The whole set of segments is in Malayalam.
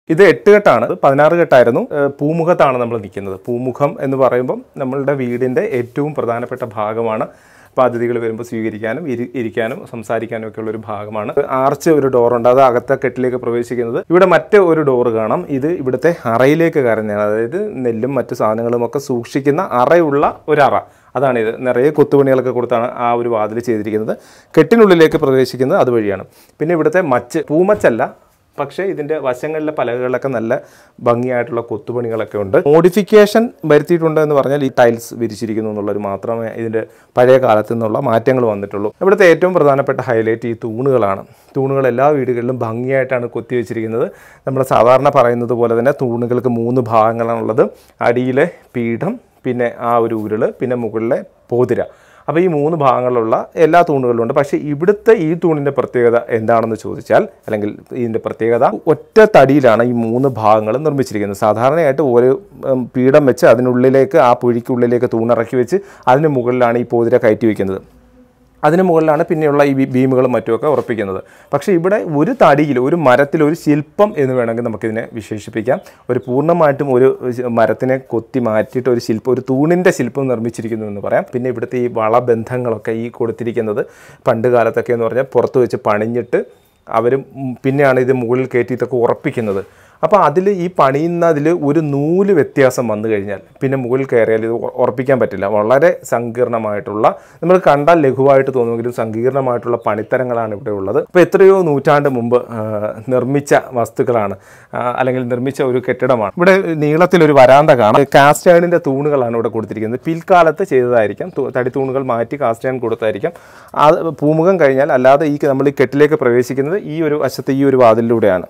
ഇത് എട്ട് കെട്ടാണ് ഇത് പതിനാറ് കെട്ടായിരുന്നു ഏഹ് പൂമുഖത്താണ് നമ്മൾ നിൽക്കുന്നത് പൂമുഖം എന്ന് പറയുമ്പം നമ്മളുടെ വീടിൻ്റെ ഏറ്റവും പ്രധാനപ്പെട്ട ഭാഗമാണ് അപ്പോൾ അതിഥികൾ വരുമ്പോൾ സ്വീകരിക്കാനും ഇരി ഇരിക്കാനും സംസാരിക്കാനും ഒക്കെ ഉള്ള ഒരു ഭാഗമാണ് ആർച്ച് ഒരു ഡോറുണ്ട് അത് അകത്തെ കെട്ടിലേക്ക് പ്രവേശിക്കുന്നത് ഇവിടെ മറ്റ് ഒരു ഡോറ് കാണാം ഇത് ഇവിടുത്തെ അറയിലേക്ക് കയറുന്നതാണ് അതായത് നെല്ലും മറ്റു സാധനങ്ങളും ഒക്കെ സൂക്ഷിക്കുന്ന അറയുള്ള ഒരു അറ അതാണ് ഇത് നിറയെ കൊത്തുപണികളൊക്കെ കൊടുത്താണ് ആ ഒരു വാതിൽ ചെയ്തിരിക്കുന്നത് കെട്ടിനുള്ളിലേക്ക് പ്രവേശിക്കുന്നത് അതുവഴിയാണ് പിന്നെ ഇവിടുത്തെ മച്ച് പൂമച്ചല്ല പക്ഷേ ഇതിൻ്റെ വശങ്ങളിലെ പലകകളിലൊക്കെ നല്ല ഭംഗിയായിട്ടുള്ള കൊത്തുപണികളൊക്കെ ഉണ്ട് മോഡിഫിക്കേഷൻ വരുത്തിയിട്ടുണ്ട് എന്ന് പറഞ്ഞാൽ ഈ ടൈൽസ് വിരിച്ചിരിക്കുന്നു എന്നുള്ളത് മാത്രമേ ഇതിൻ്റെ പഴയ കാലത്തു നിന്നുള്ള മാറ്റങ്ങൾ വന്നിട്ടുള്ളൂ ഇവിടുത്തെ ഏറ്റവും പ്രധാനപ്പെട്ട ഹൈലൈറ്റ് ഈ തൂണുകളാണ് തൂണുകൾ എല്ലാ വീടുകളിലും ഭംഗിയായിട്ടാണ് കൊത്തി വെച്ചിരിക്കുന്നത് നമ്മൾ സാധാരണ പറയുന്നത് പോലെ തന്നെ തൂണുകൾക്ക് മൂന്ന് ഭാഗങ്ങളാണുള്ളത് അടിയിലെ പീഠം പിന്നെ ആ ഒരു ഉരുള് പിന്നെ മുകളിലെ പോതിര അപ്പോൾ ഈ മൂന്ന് ഭാഗങ്ങളിലുള്ള എല്ലാ തൂണുകളും ഉണ്ട് പക്ഷേ ഇവിടുത്തെ ഈ തൂണിൻ്റെ പ്രത്യേകത എന്താണെന്ന് ചോദിച്ചാൽ അല്ലെങ്കിൽ ഇതിൻ്റെ പ്രത്യേകത ഒറ്റ തടിയിലാണ് ഈ മൂന്ന് ഭാഗങ്ങളും നിർമ്മിച്ചിരിക്കുന്നത് സാധാരണയായിട്ട് ഒരു ഉം, പീഠം വെച്ച് അതിനുള്ളിലേക്ക് ആ പുഴിക്കുള്ളിലേക്ക് തൂണിറക്കി വെച്ച് അതിന് മുകളിലാണ് ഈ പോതിര കയറ്റി വയ്ക്കുന്നത് അതിന് മുകളിലാണ് പിന്നെയുള്ള ഈ ബീ- ബീമുകളും മറ്റുമൊക്കെ ഉറപ്പിക്കുന്നത് പക്ഷേ ഇവിടെ ഒരു തടിയിൽ ഒരു മരത്തിൽ ഒരു ശില്പം എന്ന് വേണമെങ്കിൽ നമുക്കിതിനെ വിശേഷിപ്പിക്കാം ഒരു പൂർണ്ണമായിട്ടും ഒരു മരത്തിനെ കൊത്തി മാറ്റിയിട്ട് ഒരു ശില്പം ഒരു തൂണിൻ്റെ ശില്പം നിർമ്മിച്ചിരിക്കുന്നു എന്ന് പറയാം പിന്നെ ഇവിടുത്തെ ഈ വളബന്ധങ്ങളൊക്കെ ഈ കൊടുത്തിരിക്കുന്നത് പണ്ട് കാലത്തൊക്കെ എന്ന് പറഞ്ഞാൽ പുറത്ത് വെച്ച് പണിഞ്ഞിട്ട് അവർ പിന്നെയാണ് ഇത് മുകളിൽ കയറ്റി ഇതൊക്കെ ഉറപ്പിക്കുന്നത് അപ്പോൾ അതിൽ ഈ പണിയുന്നതിൽ ഒരു നൂല് വ്യത്യാസം വന്നു കഴിഞ്ഞാൽ പിന്നെ മുകളിൽ കയറിയാൽ ഇത് ഉറ- ഉറപ്പിക്കാൻ പറ്റില്ല വളരെ സങ്കീർണമായിട്ടുള്ള നമ്മൾ കണ്ടാൽ ലഘുവായിട്ട് തോന്നുമെങ്കിലും സങ്കീർണമായിട്ടുള്ള പണിത്തരങ്ങളാണ് ഇവിടെ ഉള്ളത് അപ്പോൾ എത്രയോ നൂറ്റാണ്ട് മുമ്പ് ആ, നിർമ്മിച്ച വസ്തുക്കളാണ് ആ, അല്ലെങ്കിൽ നിർമ്മിച്ച ഒരു കെട്ടിടമാണ് ഇവിടെ നീളത്തിലൊരു വരാന്ത കാണാം കാസ്റ്റ് അയണിൻ്റെ തൂണുകളാണ് ഇവിടെ കൊടുത്തിരിക്കുന്നത് പിൽക്കാലത്ത് ചെയ്തതായിരിക്കാം തു- തടി തൂണുകൾ മാറ്റി കാസ്റ്റ് അയൺ കൊടുത്തായിരിക്കാം ആ പൂമുഖം കഴിഞ്ഞാൽ അല്ലാതെ ഈ നമ്മൾ ഈ കെട്ടിലേക്ക് പ്രവേശിക്കുന്നത് ഈ ഒരു വശത്തെ ഈ ഒരു വാതിലിലൂടെയാണ്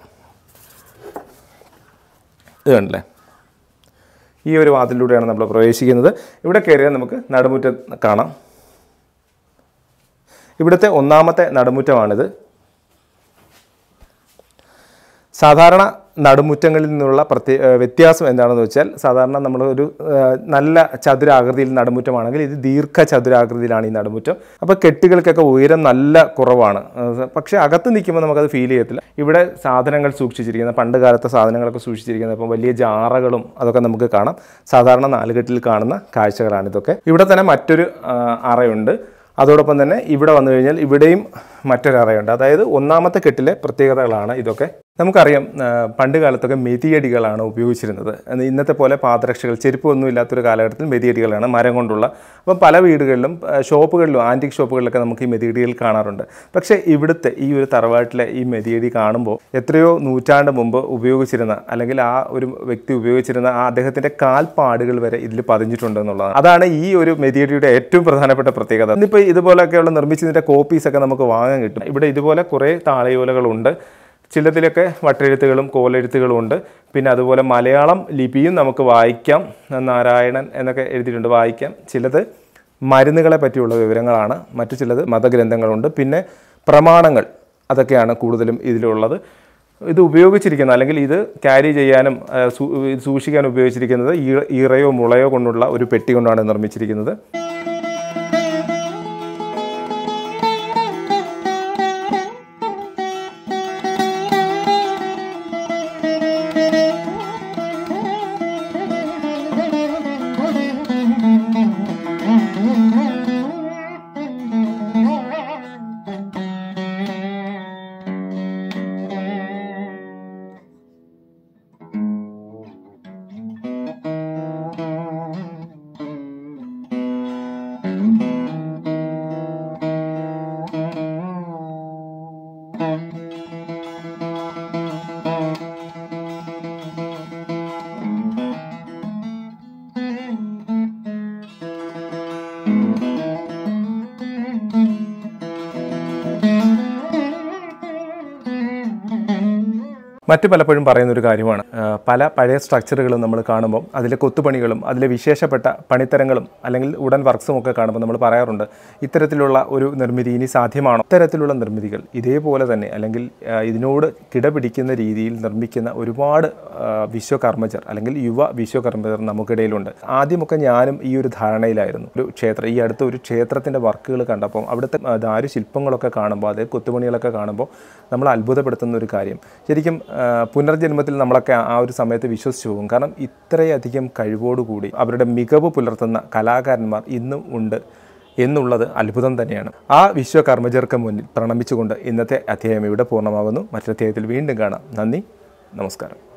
ഇത് കണ്ടില്ലേ ഈ ഒരു വാതിലൂടെയാണ് നമ്മൾ പ്രവേശിക്കുന്നത് ഇവിടെ കയറിയാൽ നമുക്ക് നടുമുറ്റം കാണാം ഇവിടുത്തെ ഒന്നാമത്തെ നടുമുറ്റമാണിത് സാധാരണ നടുമുറ്റങ്ങളിൽ നിന്നുള്ള പ്രത്യേ ഏഹ് വ്യത്യാസം എന്താണെന്ന് വെച്ചാൽ സാധാരണ നമ്മൾ ഒരു ഏഹ് നല്ല ചതുരാകൃതിയിൽ നടുമുറ്റമാണെങ്കിൽ ഇത് ദീർഘ ചതുരാകൃതിയിലാണ് ഈ നടുമുറ്റം അപ്പോൾ കെട്ടുകൾക്കൊക്കെ ഉയരം നല്ല കുറവാണ് ഏഹ് പക്ഷേ അകത്ത് നിൽക്കുമ്പോൾ നമുക്കത് ഫീൽ ചെയ്യത്തില്ല ഇവിടെ സാധനങ്ങൾ സൂക്ഷിച്ചിരിക്കുന്ന പണ്ട് കാലത്തെ സാധനങ്ങളൊക്കെ സൂക്ഷിച്ചിരിക്കുന്നത് അപ്പോൾ വലിയ ജാറകളും അതൊക്കെ നമുക്ക് കാണാം സാധാരണ നാലുകെട്ടിൽ കാണുന്ന കാഴ്ചകളാണ് ഇതൊക്കെ ഇവിടെ തന്നെ മറ്റൊരു ആ, അറയുണ്ട് അതോടൊപ്പം തന്നെ ഇവിടെ വന്നു കഴിഞ്ഞാൽ ഇവിടെയും മറ്റൊരു അറയുണ്ട് അതായത് ഒന്നാമത്തെ കെട്ടിലെ പ്രത്യേകതകളാണ് ഇതൊക്കെ നമുക്കറിയാം ആ, പണ്ട് കാലത്തൊക്കെ മെതിയടികളാണ് ഉപയോഗിച്ചിരുന്നത് എന്ന് ഇന്നത്തെ പോലെ പാദരക്ഷകൾ ചെരുപ്പ് ഒന്നും ഇല്ലാത്തൊരു കാലഘട്ടത്തിൽ മെതിയടികളാണ് മരം കൊണ്ടുള്ള അപ്പം പല വീടുകളിലും ആ, ഷോപ്പുകളിലും ആൻറ്റിക് ഷോപ്പുകളിലൊക്കെ നമുക്ക് ഈ മെതിയടികൾ കാണാറുണ്ട് പക്ഷേ ഇവിടുത്തെ ഈ ഒരു തറവാട്ടിലെ ഈ മെതിയടി കാണുമ്പോൾ എത്രയോ നൂറ്റാണ്ട് മുമ്പ് ഉപയോഗിച്ചിരുന്ന അല്ലെങ്കിൽ ആ ഒരു വ്യക്തി ഉപയോഗിച്ചിരുന്ന ആ അദ്ദേഹത്തിൻ്റെ കാൽപ്പാടുകൾ വരെ ഇതിൽ പതിഞ്ഞിട്ടുണ്ട് എന്നുള്ളതാണ് അതാണ് ഈ ഒരു മെതിയടിയുടെ ഏറ്റവും പ്രധാനപ്പെട്ട പ്രത്യേകത ഇന്നിപ്പോൾ ഇതുപോലെയൊക്കെയുള്ള നിർമ്മിച്ചതിൻ്റെ കോപ്പീസൊക്കെ നമുക്ക് വാങ്ങാൻ കിട്ടും ഇവിടെ ഇതുപോലെ കുറേ താളയോലകളുണ്ട് ചിലതിലൊക്കെ വട്ടെഴുത്തുകളും കോലെഴുത്തുകളും ഉണ്ട് പിന്നെ അതുപോലെ മലയാളം ലിപിയും നമുക്ക് വായിക്കാം നാരായണൻ എന്നൊക്കെ എഴുതിയിട്ടുണ്ട് വായിക്കാം ചിലത് മരുന്നുകളെ പറ്റിയുള്ള വിവരങ്ങളാണ് മറ്റു ചിലത് മതഗ്രന്ഥങ്ങളുണ്ട് പിന്നെ പ്രമാണങ്ങൾ അതൊക്കെയാണ് കൂടുതലും ഇതിലുള്ളത് ഇത് ഉപയോഗിച്ചിരിക്കുന്ന അല്ലെങ്കിൽ ഇത് ക്യാരി ചെയ്യാനും ആ, സൂ- ഇത് സൂക്ഷിക്കാൻ ഉപയോഗിച്ചിരിക്കുന്നത് ഈറ- ഈറയോ മുളയോ കൊണ്ടുള്ള ഒരു പെട്ടി കൊണ്ടാണ് നിർമ്മിച്ചിരിക്കുന്നത് മറ്റ് പലപ്പോഴും പറയുന്ന ഒരു കാര്യമാണ് ആ, പല പഴയ സ്ട്രക്ചറുകളും നമ്മൾ കാണുമ്പോൾ അതിലെ കൊത്തുപണികളും അതിലെ വിശേഷപ്പെട്ട പണിത്തരങ്ങളും അല്ലെങ്കിൽ ഉടൻ വർക്ക്സും ഒക്കെ കാണുമ്പോൾ നമ്മൾ പറയാറുണ്ട് ഇത്തരത്തിലുള്ള ഒരു നിർമ്മിതി ഇനി സാധ്യമാണോ ഇത്തരത്തിലുള്ള നിർമ്മിതികൾ ഇതേപോലെ തന്നെ അല്ലെങ്കിൽ ആ, ഇതിനോട് കിടപിടിക്കുന്ന രീതിയിൽ നിർമ്മിക്കുന്ന ഒരുപാട് ആ, വിശ്വകർമ്മജർ അല്ലെങ്കിൽ യുവ വിശ്വകർമ്മജർ നമുക്കിടയിലുണ്ട് ആദ്യമൊക്കെ ഞാനും ഈ ഒരു ധാരണയിലായിരുന്നു ഒരു ക്ഷേത്രം ഈ അടുത്ത ഒരു ക്ഷേത്രത്തിൻ്റെ വർക്കുകൾ കണ്ടപ്പോൾ അവിടുത്തെ ആ, ദാരുശില്പങ്ങളൊക്കെ കാണുമ്പോൾ അതേ കൊത്തുപണികളൊക്കെ കാണുമ്പോൾ നമ്മൾ അത്ഭുതപ്പെടുത്തുന്ന ഒരു കാര്യം ശരിക്കും ആ, ആ, പുനർജന്മത്തിൽ നമ്മളൊക്കെ ആ ഒരു സമയത്ത് വിശ്വസിച്ചു പോകും കാരണം ഇത്രയധികം കഴിവോടുകൂടി അവരുടെ മികവ് പുലർത്തുന്ന കലാകാരന്മാർ ഇന്നും ഉണ്ട് എന്നുള്ളത് അത്ഭുതം തന്നെയാണ് ആ വിശ്വകർമ്മജർക്ക് മുന്നിൽ പ്രണമിച്ചുകൊണ്ട് ഇന്നത്തെ അധ്യായം ഇവിടെ പൂർണ്ണമാകുന്നു മറ്റൊരു അധ്യായത്തിൽ വീണ്ടും കാണാം നന്ദി നമസ്കാരം